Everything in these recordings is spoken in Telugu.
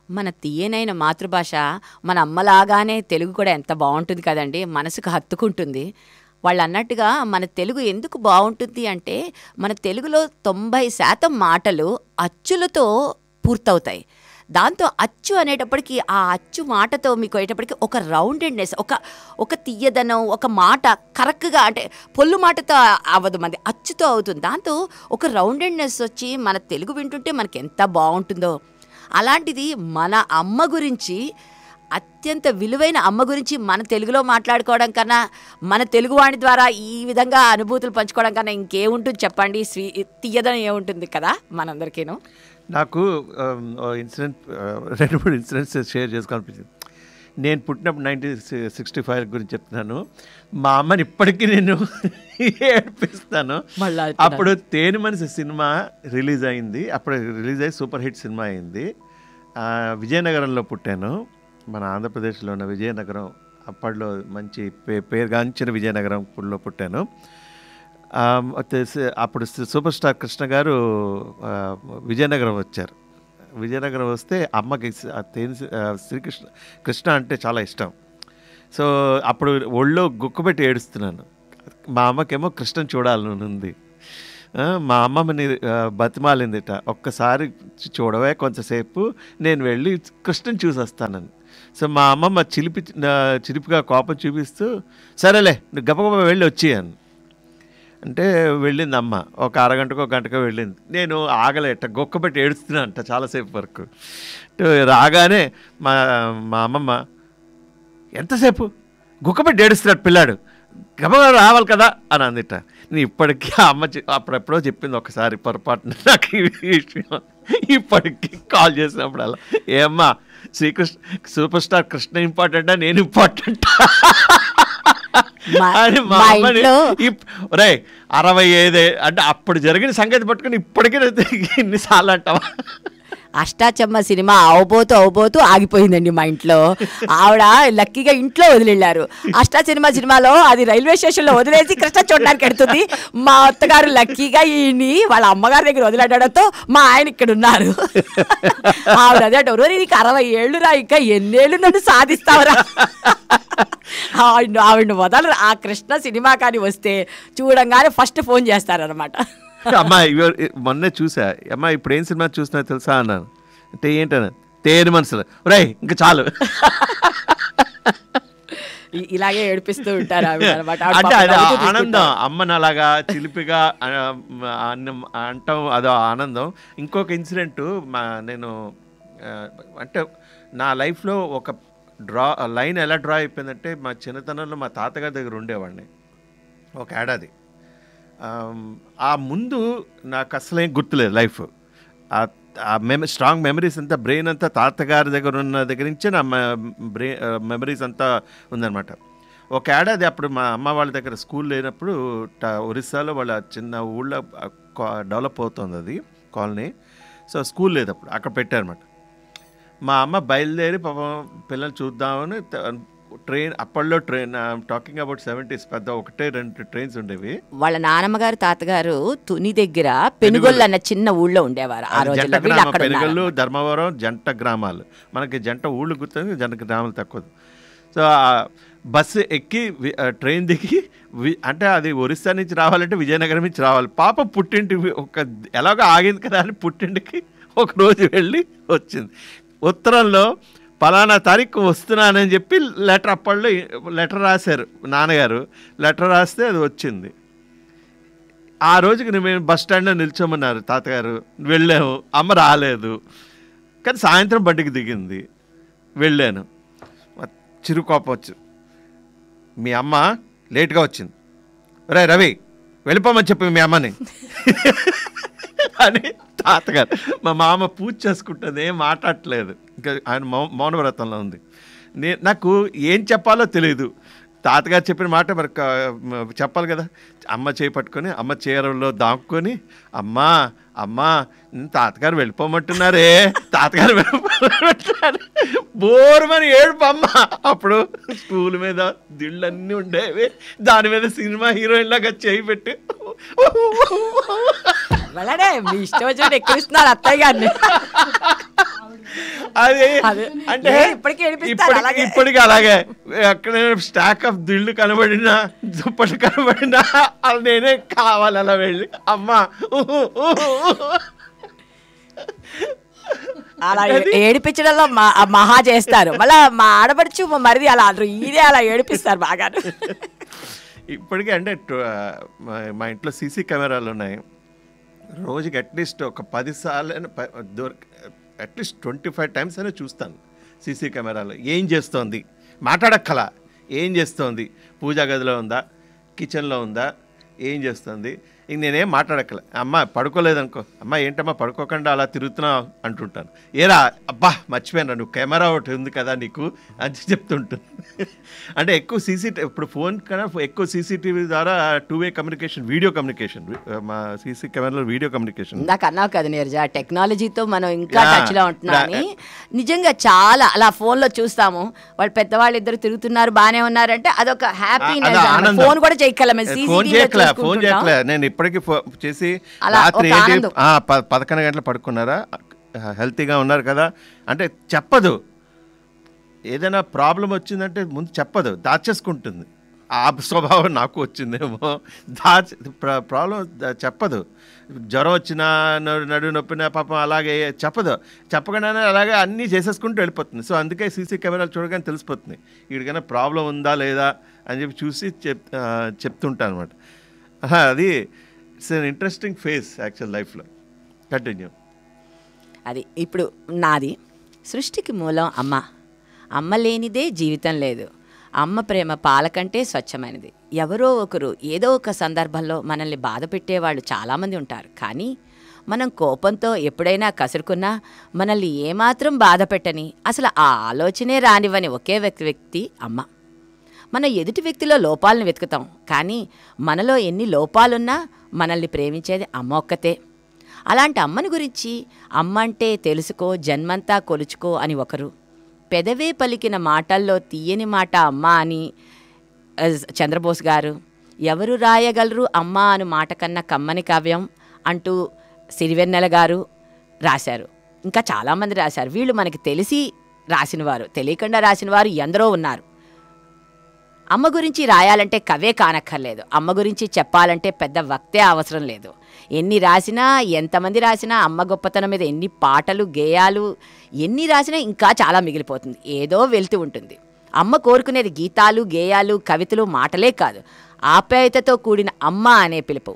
మన తీయనైన మాతృభాష మన అమ్మలాగానే తెలుగు కూడా ఎంత బాగుంటుంది కదండి మనసుకు హత్తుకుంటుంది వాళ్ళు అన్నట్టుగా మన తెలుగు ఎందుకు బాగుంటుంది అంటే మన తెలుగులో తొంభై శాతం మాటలు అచ్చులతో పూర్తవుతాయి దాంతో అచ్చు అనేటప్పటికి ఆ అచ్చు మాటతో మీకు అయ్యేటప్పటికి ఒక రౌండెడ్నెస్ ఒక ఒక తీయదనం ఒక మాట కరెక్ట్గా అంటే పొల్లు మాటతో అవ్వదు మంది అచ్చుతో అవుతుంది దాంతో ఒక రౌండెడ్నెస్ వచ్చి మన తెలుగు వింటుంటే మనకి ఎంత బాగుంటుందో అలాంటిది మన అమ్మ గురించి అత్యంత విలువైన అమ్మ గురించి మన తెలుగులో మాట్లాడుకోవడం కన్నా మన తెలుగువాణి ద్వారా ఈ విధంగా అనుభూతులు పంచుకోవడం కన్నా ఇంకేముంటుంది చెప్పండి స్వీ తీయదనం ఏముంటుంది కదా మనందరికీను నాకు ఇన్సిడెంట్ రెండు మూడు ఇన్సిడెంట్స్ షేర్ చేసుకోవాలనిపించింది నేను పుట్టినప్పుడు నైన్టీన్ సిక్స్టీ ఫైవ్ గురించి చెప్తున్నాను మా అమ్మని ఇప్పటికీ నేను ఏడిపిస్తాను మళ్ళా అప్పుడు తేనె మనిషి సినిమా రిలీజ్ అయింది అప్పుడు రిలీజ్ అయ్యి సూపర్ హిట్ సినిమా అయింది ఆ, విజయనగరంలో పుట్టాను మన ఆంధ్రప్రదేశ్లో ఉన్న విజయనగరం అప్పట్లో మంచి పే పేరుగాంచిన విజయనగరంలో పుట్టాను ఆ, అయితే స- అప్పుడు స- సూపర్ స్టార్ కృష్ణ గారు ఆ, విజయనగరం వచ్చారు విజయనగరం వస్తే అమ్మకి స- ఆ తేనె సి- ఆ, శ్రీకృష్ణ కృష్ణ అంటే చాలా ఇష్టం సో అప్పుడు ఒళ్ళో గుక్కబెట్టి ఏడుస్తున్నాను మా అమ్మకేమో కృష్ణన్ చూడాలని ఉంది ఆ, మా అమ్మమ్మని ఆ, బతిమాలిందిట ఒక్కసారి చూ- చూడవే కొంతసేపు నేను వెళ్ళి కృష్ణన్ చూసి వస్తానని సో మా అమ్మమ్మ చిలిపి ఆ, చిలిపిగా కోపం చూపిస్తూ సరేలే నువ్వు గబగబా వెళ్ళి వచ్చేయను అంటే వెళ్ళింది అమ్మ ఒక అరగంటకో గంటకో వెళ్ళింది నేను ఆగలేట గొక్కబెట్టి ఏడుస్తున్నా అంట చాలాసేపు వరకు అంటే రాగానే మా మా అమ్మమ్మ ఎంతసేపు గుక్కబెట్టి ఏడుస్తున్నాడు పిల్లాడు గబగబా రావాలి కదా అని అందిట నేను ఇప్పటికీ ఆ అమ్మ చె- అప్పుడెప్పుడో చెప్పింది ఒకసారి పొరపాటున నాకు ఈ విషయం ఇప్పటికీ కాల్ చేసినప్పుడు అలా ఏమ్మా శ్రీకృష్ణ సూపర్ స్టార్ కృష్ణ ఇంపార్టెంటా నేను ఇంపార్టెంటా మా- అని మా మా అమ్మని ఇంట్లో ఇప్- ఒరేయ్ అరవై ఐదు అంటే అప్పుడు జరిగిన సంగతి పట్టుకుని ఇప్పటికీ ఇన్నిసార్లు అంటావా అష్టాచమ్మ సినిమా అవబోతూ అవబోతూ ఆగిపోయిందండి మా ఇంట్లో ఆవిడ లక్కీగా ఇంట్లో వదిలేళ్ళారు అష్టాచమ్మ సినిమాలో అది రైల్వే స్టేషన్లో వదిలేసి కృష్ణ చూడడానికి వెడుతుంది మా అత్తగారు లక్కీగా ఈయన్ని వాళ్ళ అమ్మగారి దగ్గర వదిలేడడంతో మా ఆయన ఇక్కడ ఉన్నారు ఆవిడ అదే అంటారు, "ఒరేయ్, నీకు అరవై ఏళ్ళు రా ఇంకా ఎన్నేళ్ళు నన్ను సాధిస్తావరా ఆవిడ ఆవిడ వదలరు ఆ కృష్ణ సినిమా కానీ వస్తే చూడంగానే ఫస్ట్ ఫోన్ చేస్తారనమాట అమ్మా ఇవ- మొన్నే చూసా అమ్మా ఇప్పుడు ఏం సినిమా చూసినా తెలుసా అన్నాను అంటే ఏంటన్నా తేని మనసులు రై ఇంకా చాలు ఇ- ఇలాగే ఏడిపిస్తూ ఉంటారు ఆవిడ అనమాట ఆవిడ అంటే పాపం అది నవ్వుతూ ఆనందం తీసుకుంటారు. అమ్మని అలాగా చిలిపిగా ఆ, అన్నం అంటాం అదో ఆనందం ఇంకొక ఇన్సిడెంట్ మా నేను ఆ, అంటే నా లైఫ్లో ఒక డ్రా లైన్ ఎలా డ్రా అయిపోయిందంటే మా చిన్నతనంలో మా తాతగారి దగ్గర ఉండేవాడిని ఒక ఏడాది ఆమ్, ఆ ముందు నాకు అసలేం గుర్తులేదు లైఫ్ ఆ ఆ మెమ స్ట్రాంగ్ మెమరీస్ అంతా బ్రెయిన్ అంతా తాతగారి దగ్గర ఉన్న దగ్గర నుంచే నా బ్రెయి మెమరీస్ అంతా ఉందన్నమాట ఒక ఏడాది అప్పుడు మా అమ్మ వాళ్ళ దగ్గర స్కూల్ లేనప్పుడు ట- ఒరిస్సాలో వాళ్ళ చిన్న ఊళ్ళో డెవలప్ అవుతుంది అది కాలనీ సో స్కూల్ లేదు అప్పుడు అక్కడ పెట్టారన్నమాట మా అమ్మ బయలుదేరి పాపం పిల్లలు చూద్దామని త- ట్రైన్ అప్పట్లో ట్రైన్ టాకింగ్ అబౌట్ సెవెంటీస్ పెద్ద ఒకటే రెండు ట్రైన్స్ ఉండేవి వాళ్ళ నానమ్మగారు తాతగారు తుని దగ్గర పెనుగొల్లు అన్న చిన్న ఊళ్ళో ఉండేవారు ఆ అది రోజుల్లో జంట వీళ్ళు గ్రామ అక్కడ ఉన్నారు. పెనుగల్లు ధర్మవరం జంట గ్రామాలు మనకి జంట ఊళ్ళు గుర్తుంది జంట గ్రామాలు తక్కువ సో ఆ బస్సు ఎక్కి వి- ఆ ట్రైన్ దిగి వి- అంటే అది ఒరిస్సా నుంచి రావాలంటే విజయనగరం నుంచి రావాలి పాప పుట్టింటి ఒక ఎలాగో ఆగింది కదా అని పుట్టింటికి ఒక రోజు వెళ్ళి వచ్చింది ఉత్తరంలో పలానా తారీఖు వస్తున్నానని చెప్పి లెటర్ అప్పట్లో లెటర్ రాశారు నాన్నగారు లెటర్ రాస్తే అది వచ్చింది ఆ రోజుకి మేము బస్ స్టాండ్లో నిల్చోమన్నారు తాతగారు వెళ్ళాము అమ్మ రాలేదు కానీ సాయంత్రం బండికి దిగింది వెళ్ళాను చిరు కోపం వచ్చు మీ అమ్మ లేట్గా వచ్చింది రే రవి వెళ్ళిపోమని చెప్పి మీ అమ్మని అని తాతగారు మా మామ పూజ చేసుకుంటుంది ఏం మాట్లాడట్లేదు ఇంకా ఆయన మౌ మౌనవ్రతంలో ఉంది నే నాకు ఏం చెప్పాలో తెలియదు తాతగారు చెప్పిన మాట మరి క- మ- చెప్పాలి కదా అమ్మ చేయి పట్టుకొని అమ్మ చీరలో దాక్కుని అమ్మా అమ్మా ఉమ్, తాతగారు వెళ్ళిపోమంటున్నారే తాతగారు వెళ్ళిపోమంటున్నారు బోరుమని ఏడుపు అమ్మ అప్పుడు స్కూల్ మీద దిళ్ళన్నీ ఉండేవి దాని మీద సినిమా హీరోయిన్ లాగా చేయి పెట్టి వెళ్ళడే మీ ఇష్టం వచ్చినట్టు ఎక్కిరిస్తున్నారు అత్తయ్య గారిని అది అదే. అంటే ఏ, ఇప్పటికీ ఏడిపిస్తారు ఇప్పటికి- అలాగే. ఇప్పటికి అలాగే అక్కడ స్టాక్ ఆఫ్ దిళ్ళు కనబడినా దుప్పటి కనబడినా అది నేనే కావాలి అలా వెళ్ళి అమ్మా ఊహు, ఊహు, ఊహు. అలా ఏ- ఏడిపించడంలో మా- ఆ మహా చేస్తారు మళ్ళా మా ఆడపడుచు మా మరిది అలా అంటారు ఇదే అలా ఏడిపిస్తారు బాగా ఇప్పటికీ అంటే టు- మా మా ఇంట్లో సీసీ కెమెరాలు ఉన్నాయి రోజుకి అట్లీస్ట్ ఒక పది సార్లు దొరక అట్లీస్ట్ ట్వంటీ ఫైవ్ టైమ్స్ అయినా చూస్తాను సీసీ కెమెరాలో ఏం చేస్తోంది మాట్లాడక్కల ఏం చేస్తోంది పూజా గదిలో ఉందా కిచెన్లో ఉందా ఏం చేస్తుంది ఇంక నేనేం మాట్లాడక్కల అమ్మ పడుకోలేదనుకో అమ్మ ఏంటమ్మా పడుకోకుండా అలా తిరుగుతున్నావు అంటుంటాను ఏరా అబ్బా మర్చిపోయాను నువ్వు కెమెరా ఒకటి ఉంది కదా నీకు అని చెప్తుంటాను అంటే ఎక్కువ సీసీ ఇప్పుడు ఫోన్ కన్నా ఎక్కువ సీసీటీవీ ద్వారా two way communication video communication మా సీసీ కెమెరాలో వీడియో కమ్యూనికేషన్ ఇందాక అన్నావు కదా నీరజ టెక్నాలజీతో మనం ఇంకా యా. టచ్ లో ఉంటున్నామని నిజంగా చాలా అలా ఫోన్ లో చూస్తాము వాళ్ళు పెద్దవాళ్ళు ఇద్దరు తిరుగుతున్నారు బానే ఉన్నారంటే అదొక అది హ్యాపీనెస్ ఆనందం. ఫోన్ కూడా చేయగలం ఫోన్ చేయట్లే ఫోన్ చేయట్లే నేను ఇప్పటికీ ఫో- చేసి అలా రాత్రి ఒక ఏంటి ఆనందం. ఆ, ప- పదకొండు గంటలు పడుకున్నారా హెల్తీగా ఉన్నారు కదా అంటే చెప్పదు ఏదైనా ప్రాబ్లం వచ్చిందంటే ముందు చెప్పదు దాచేసుకుంటుంది ఆ స్వభావం నాకు వచ్చిందేమో దాచి ప్ర- ప్రాబ్లం ద- చెప్పదు జ్వరం వచ్చినా నడు- నడు నొప్పినా పాపం అలాగే చెప్పదు చెప్పకుండానే అలాగే అన్నీ చేసేసుకుంటూ వెళ్ళిపోతుంది సో అందుకే సీసీ కెమెరాలు చూడగానే తెలిసిపోతుంది వీడికైనా ప్రాబ్లం ఉందా లేదా అని చెప్పి చూసి చెప్ ఆ, చెప్తుంటాను అనమాట అది it's an interesting phase actual లైఫ్లో కంటిన్యూ అది ఇప్పుడు నాది సృష్టికి మూలం అమ్మ అమ్మ లేనిదే జీవితం లేదు అమ్మ ప్రేమ పాల కంటే స్వచ్ఛమైనది ఎవరో ఒకరు ఏదో ఒక సందర్భంలో మనల్ని బాధ పెట్టేవాళ్ళు చాలామంది ఉంటారు కానీ మనం కోపంతో ఎప్పుడైనా కసురుకున్నా మనల్ని ఏమాత్రం బాధ పెట్టని అసలు ఆ ఆలోచనే రానివ్వని ఒకే వ్యక్తి వ్యక్తి అమ్మ మన ఎదుటి వ్యక్తిలో లోపాలను వెతుకుతాం కానీ మనలో ఎన్ని లోపాలున్నా మనల్ని ప్రేమించేది అమ్మ ఒక్కతే అలాంటి అమ్మని గురించి అమ్మ అంటే తెలుసుకో జన్మంతా కొలుచుకో అని ఒకరు పెదవే పలికిన మాటల్లో తీయని మాట అమ్మ అని ఆ, చంద్రబోస్ గారు ఎవరు రాయగలరు అమ్మ అను మాట కన్నా కమ్మని కావ్యం అంటూ సిరివెన్నెల గారు రాశారు ఇంకా చాలామంది రాశారు వీళ్ళు మనకి తెలిసి రాసినవారు తెలియకుండా రాసినవారు ఎందరో ఉన్నారు అమ్మ గురించి రాయాలంటే కవే కానక్కర్లేదు అమ్మ గురించి చెప్పాలంటే పెద్ద వక్తే అవసరం లేదు ఎన్ని రాసినా ఎంతమంది రాసినా అమ్మ గొప్పతనం మీద ఎన్ని పాటలు గేయాలు ఎన్ని రాసినా ఇంకా చాలా మిగిలిపోతుంది ఏదో వెళ్తూ ఉంటుంది అమ్మ కోరుకునేది గీతాలు గేయాలు కవితలు మాటలే కాదు ఆప్యాయతతో కూడిన అమ్మ అనే పిలుపు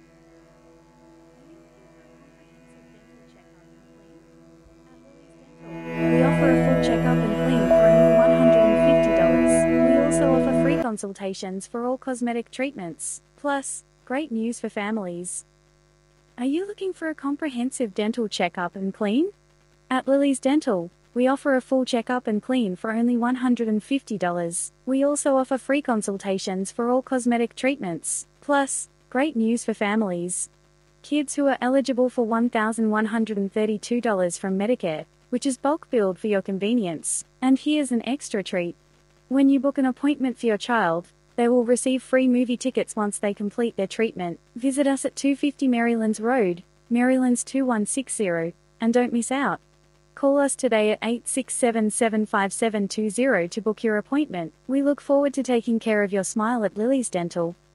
We offer a full checkup and clean for only $150. We also offer free consultations for all cosmetic treatments. Plus, great news for families. Are you looking for a comprehensive dental checkup and clean? At Lily's Dental, we offer a full checkup and clean for only $150. We also offer free consultations for all cosmetic treatments. Plus, great news for families. Kids who are eligible for $1,132 from Medicare, which is bulk billed for your convenience. And here's an extra treat. When you book an appointment for your child, they will receive free movie tickets once they complete their treatment. Visit us at 250 Marylands Road, Marylands 2160, and don't miss out. Call us today at 867 75720 to book your appointment. We look forward to taking care of your smile at Lily's Dental.